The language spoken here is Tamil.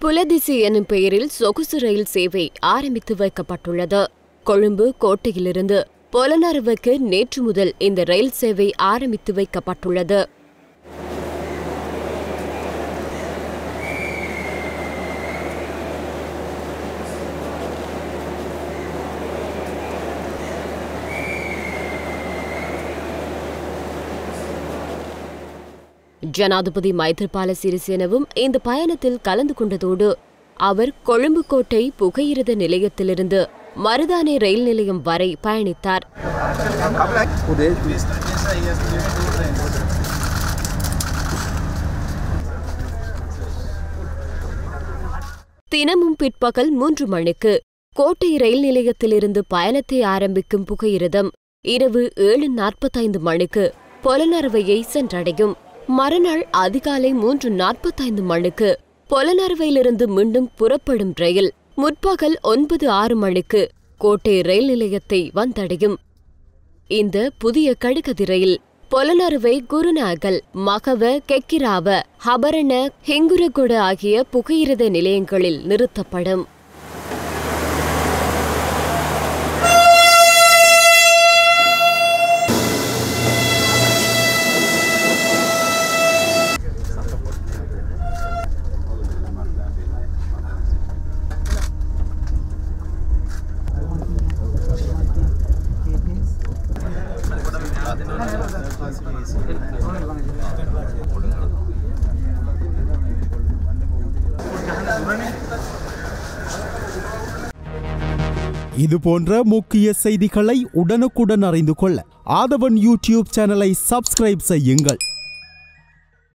புலதிசி எனும் பெயரில் சொகுசு ரயில் சேவை ஆரம்பித்து வைக்கப்பட்டுள்ளது கொழும்பு கோட்டையிலிருந்து பொலனறுவுக்கு நேற்று முதல் இந்த ரயில் சேவை ஆரம்பித்து வைக்கப்பட்டுள்ளது ஜனாதிபதி மைத்ரிபால சிறிசேனவும் இந்த பயணத்தில் கலந்து கொண்டதோடு அவர் கொழும்பு கோட்டை புகையிரத நிலையத்திலிருந்து மருதானே ரயில் நிலையம் வரை பயணித்தார் தினமும் பிற்பகல் மூன்று மணிக்கு கோட்டை ரயில் நிலையத்திலிருந்து பயணத்தை ஆரம்பிக்கும் புகையிரதம் இரவு ஏழு நாற்பத்தைந்து மணிக்கு பொலனறுவையை சென்றடையும் மறுநாள் அதிகாலை மூன்று நாற்பத்தைந்து மணிக்கு பொலனறுவையிலிருந்து மீண்டும் புறப்படும் ரயில் முற்பகல் ஒன்பது ஆறு மணிக்கு கோட்டை ரயில் நிலையத்தை வந்தடையும் இந்த புதிய கடுகதி ரயில் பொலனறுவை குருநாகல் மகவ கெக்கிராவ ஹபரண ஹெங்குரகுட ஆகிய புகையிரத நிலையங்களில் நிறுத்தப்படும் இது போன்ற முக்கிய செய்திகளை உடனுக்குடன் அறிந்து கொள்ள ஆதவன் யூடியூப் சேனலை சப்ஸ்கிரைப் செய்யுங்கள்